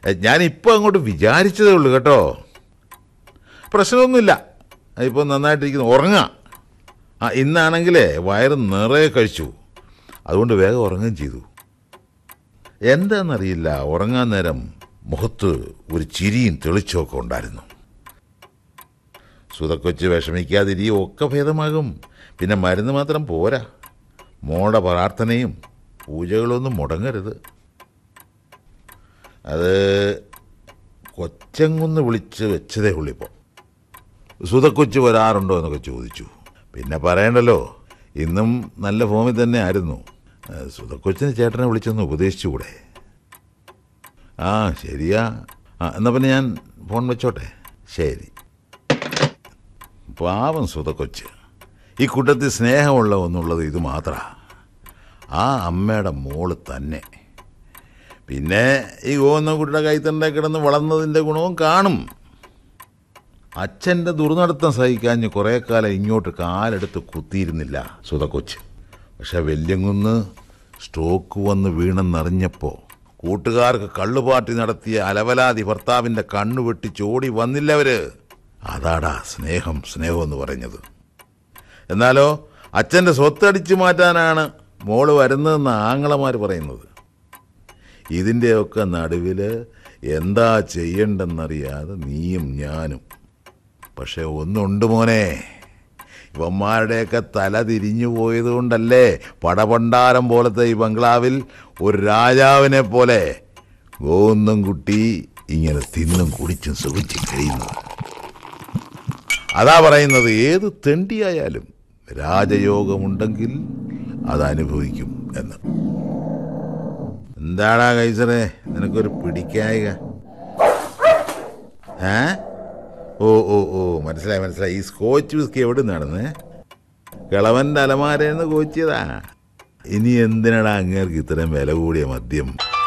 ഞാനിപ്പോൾ അങ്ങോട്ട് വിചാരിച്ചതേ ഉള്ളൂ കേട്ടോ പ്രശ്നമൊന്നുമില്ല ഇപ്പോൾ നന്നായിട്ടിരിക്കുന്നു ഉറങ്ങാം ആ ഇന്നാണെങ്കിലേ വയറ് നിറയെ കഴിച്ചു അതുകൊണ്ട് വേഗം ഉറങ്ങുകയും ചെയ്തു എന്താണെന്നറിയില്ല ഉറങ്ങാൻ നേരം മുഖത്ത് ഒരു ചിരിയും തെളിച്ചമൊക്കെ ഉണ്ടായിരുന്നു സുതക്കൊച്ച് വിഷമിക്കാതിരി ഒക്കെ ഭേദമാകും പിന്നെ മരുന്ന് മാത്രം പോരാ മോളുടെ പ്രാർത്ഥനയും പൂജകളൊന്നും മുടങ്ങരുത് അത് കൊച്ചങ്ങൊന്ന് വിളിച്ച് വെച്ചതേ ഉള്ളിപ്പോൾ സുതക്കൊച്ച് വരാറുണ്ടോ എന്നൊക്കെ ചോദിച്ചു പിന്നെ പറയണ്ടല്ലോ ഇന്നും നല്ല ഫോമിൽ തന്നെ ആയിരുന്നു ഏഹ് സുതക്കൊച്ചിന് ചേട്ടനെ വിളിച്ചൊന്ന് ഉപദേശിച്ചുകൂടെ ആ ശരിയാ ആ എന്നാൽ പിന്നെ ഞാൻ ഫോൺ വെച്ചോട്ടെ ശരി പാവം സുതക്കൊച്ച് ഈ കൂട്ടത്തിൽ സ്നേഹമുള്ള ഒന്നുള്ളത് ഇത് മാത്ര ആ അമ്മയുടെ മോള് തന്നെ പിന്നെ ഈ ഗോവന്നക്കുട്ടിയുടെ കൈത്തണ്ട കിടന്ന് വളർന്നതിൻ്റെ ഗുണവും കാണും അച്ഛൻ്റെ ദുർനടത്തം സഹിക്കാഞ്ഞ് കുറേ കാലം ഇങ്ങോട്ട് കാലെടുത്ത് കുത്തിയിരുന്നില്ല സുതക്കൊച്ച് പക്ഷെ വല്യങ്കുന്ന് സ്ട്രോക്ക് വന്ന് വീണെന്നറിഞ്ഞപ്പോൾ കൂട്ടുകാർക്ക് കള്ളുപാട്ടി നടത്തിയ അലവലാതി ഭർത്താവിൻ്റെ കണ്ണു വെട്ടി ചോടി വന്നില്ലവര് അതാടാ സ്നേഹം സ്നേഹം എന്ന് പറഞ്ഞത് എന്നാലോ അച്ഛൻ്റെ സ്വത്തടിച്ചു മാറ്റാനാണ് മോള് വരുന്നതെന്ന് ആങ്ങളമാർ പറയുന്നത് ഇതിൻ്റെയൊക്കെ നടുവിൽ എന്താ ചെയ്യണ്ടെന്നറിയാതെ നീയും ഞാനും പക്ഷെ ഒന്നുണ്ട് മോനെ ഇവന്മാരുടെയൊക്കെ തല തിരിഞ്ഞു പോയതുകൊണ്ടല്ലേ പടപണ്ടാരം പോലത്തെ ഈ ബംഗ്ലാവിൽ ഒരു രാജാവിനെ പോലെ ഗോന്നും കുട്ടി ഇങ്ങനെ തിന്നും കുടിച്ചും സുഖിച്ചും കഴിയുന്നത് അതാ പറയുന്നത് ഏത് തെണ്ടിയായാലും രാജയോഗമുണ്ടെങ്കിൽ അത് അനുഭവിക്കും എന്ന് എന്താടാ കൈസറേ നിനക്കൊരു പിടിക്കായിക ഏ ഓ ഓ ഓ മനസ്സിലായി മനസ്സിലായി ഈ സ്കോച്ച് വിസ്കി എവിടെ നടന്നേ കിളവൻ്റെ അലമാരേന്ന് കോച്ചിയതാ ഇനി എന്തിനടാ അങ്ങേർക്ക് ഇത്രയും വില കൂടിയ മദ്യം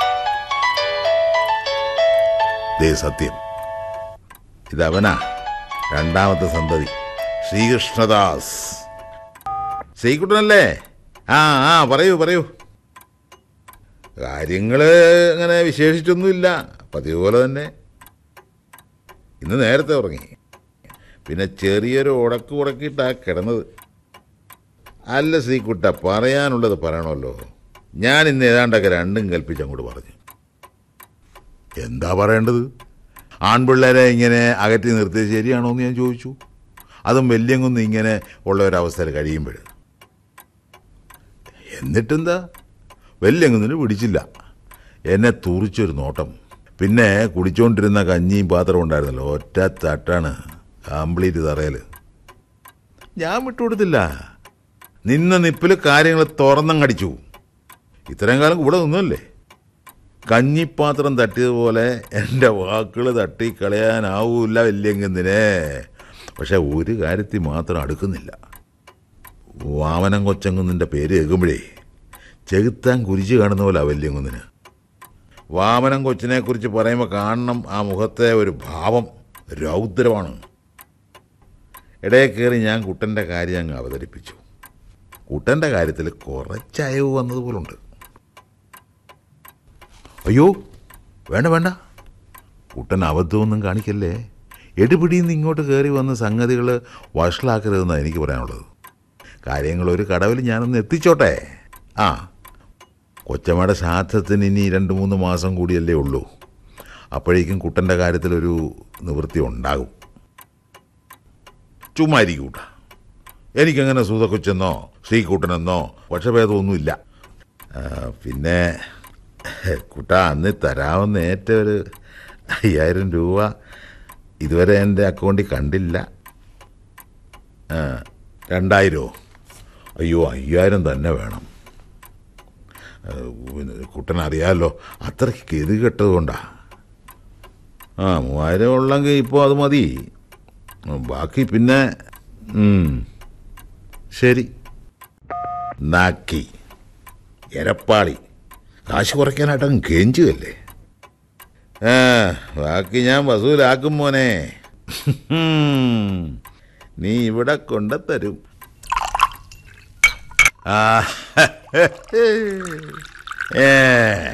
ദേ സത്യം ഇതവനാ രണ്ടാമത്തെ സന്തതി ശ്രീകൃഷ്ണദാസ് ശ്രീകുട്ടനല്ലേ ആ ആ പറയൂ പറയൂ കാര്യങ്ങള് അങ്ങനെ വിശേഷിച്ചൊന്നുമില്ല പതിവ് പോലെ തന്നെ ഇന്ന് നേരത്തെ ഉറങ്ങി പിന്നെ ചെറിയൊരു ഉടക്ക് ഉടക്കിയിട്ടാ കിടന്നത് അല്ല ശ്രീകുട്ട പറയാനുള്ളത് പറയണമല്ലോ ഞാൻ ഇന്ന് ഏതാണ്ടൊക്കെ രണ്ടും കൽപ്പിച്ച് അങ്ങോട്ട് പറഞ്ഞു എന്താ പറയേണ്ടത് ആൺപിള്ളേരെ ഇങ്ങനെ അകറ്റി നിർത്തിയത് ശരിയാണോ എന്ന് ഞാൻ ചോദിച്ചു അതും വല്യങ്ങൊന്നും ഇങ്ങനെ ഉള്ള ഒരവസ്ഥയിൽ കഴിയുമ്പോൾ എന്നിട്ടെന്താ വല്യങ്ങൊന്നിന് പിടിച്ചില്ല എന്നെ തുറിച്ചൊരു നോട്ടം പിന്നെ കുടിച്ചോണ്ടിരുന്ന കഞ്ഞിയും പാത്രം ഉണ്ടായിരുന്നല്ലോ ഒറ്റ തട്ടാണ് കംപ്ലീറ്റ് തറയൽ ഞാൻ വിട്ടുകൊടുത്തില്ല നിന്ന നിപ്പിൽ കാര്യങ്ങൾ തുറന്നങ്ങടിച്ചു ഇത്രയും കാലം കൂടെ നിന്നല്ലേ കഞ്ഞിപ്പാത്രം തട്ടിയതുപോലെ എൻ്റെ വാക്കുകൾ തട്ടി കളയാനാവൂല വല്യങ്കന്തിനെ പക്ഷെ ഒരു കാര്യത്തിൽ മാത്രം അടുക്കുന്നില്ല വാമനം കൊച്ചങ്കുന്നിൻ്റെ പേര് കേൾക്കുമ്പോഴേ ചെകുത്താൻ കുരിച്ച് കാണുന്ന പോലെ വല്യങ്കുന്നിന് വാമനം കൊച്ചിനെ കുറിച്ച് പറയുമ്പോൾ കാണണം ആ മുഖത്തെ ഒരു ഭാവം രൗദ്രമാണ് ഇടയിൽ കയറി ഞാൻ കുട്ടൻ്റെ കാര്യം അങ്ങ് അവതരിപ്പിച്ചു കുട്ടൻ്റെ കാര്യത്തിൽ കുറച്ച് അയവ് വന്നതുപോലുണ്ട് അയ്യോ വേണ്ട വേണ്ട കുട്ടൻ അബദ്ധമൊന്നും കാണിക്കല്ലേ എടുപിടിയിൽ നിന്ന് ഇങ്ങോട്ട് കയറി വന്ന് സംഗതികൾ വഷളാക്കരുതെന്നാണ് എനിക്ക് പറയാനുള്ളത് കാര്യങ്ങൾ ഒരു കടവിൽ ഞാനൊന്ന് എത്തിച്ചോട്ടെ ആ കൊച്ചമ്മയുടെ ശ്രാദ്ധത്തിന് ഇനി രണ്ട് മൂന്ന് മാസം കൂടിയല്ലേ ഉള്ളൂ അപ്പോഴേക്കും കുട്ടൻ്റെ കാര്യത്തിലൊരു നിവൃത്തി ഉണ്ടാകും ചുമ്മാ ഇരിക്കൂട്ട എനിക്കങ്ങനെ സൂതക്കൊച്ചെന്നോ ശ്രീകുട്ടനെന്നോ പക്ഷഭേദമൊന്നുമില്ല ആ, പിന്നെ കുട്ട അന്ന് തരാവുന്ന ഏറ്റ ഒരു അയ്യായിരം രൂപ ഇതുവരെ എൻ്റെ അക്കൗണ്ടിൽ കണ്ടില്ല ആ, രണ്ടായിരമോ അയ്യോ അയ്യായിരം തന്നെ വേണം ആ, പിന്നെ കുട്ടൻ അറിയാമല്ലോ അത്രയ്ക്ക് ഗതി കെട്ടത് കൊണ്ടാ ആ മൂവായിരം ഉള്ളെങ്കിൽ ഇപ്പോൾ അത് മതി ബാക്കി പിന്നെ ഉം, ശരി നാക്കി എരപ്പാളി കാശ് കുറയ്ക്കാനായിട്ട് കെഞ്ചുകല്ലേ ആ ബാക്കി ഞാൻ വസൂലാക്കും മോനെ നീ ഇവിടെ കൊണ്ടുത്തരും ആ ഏ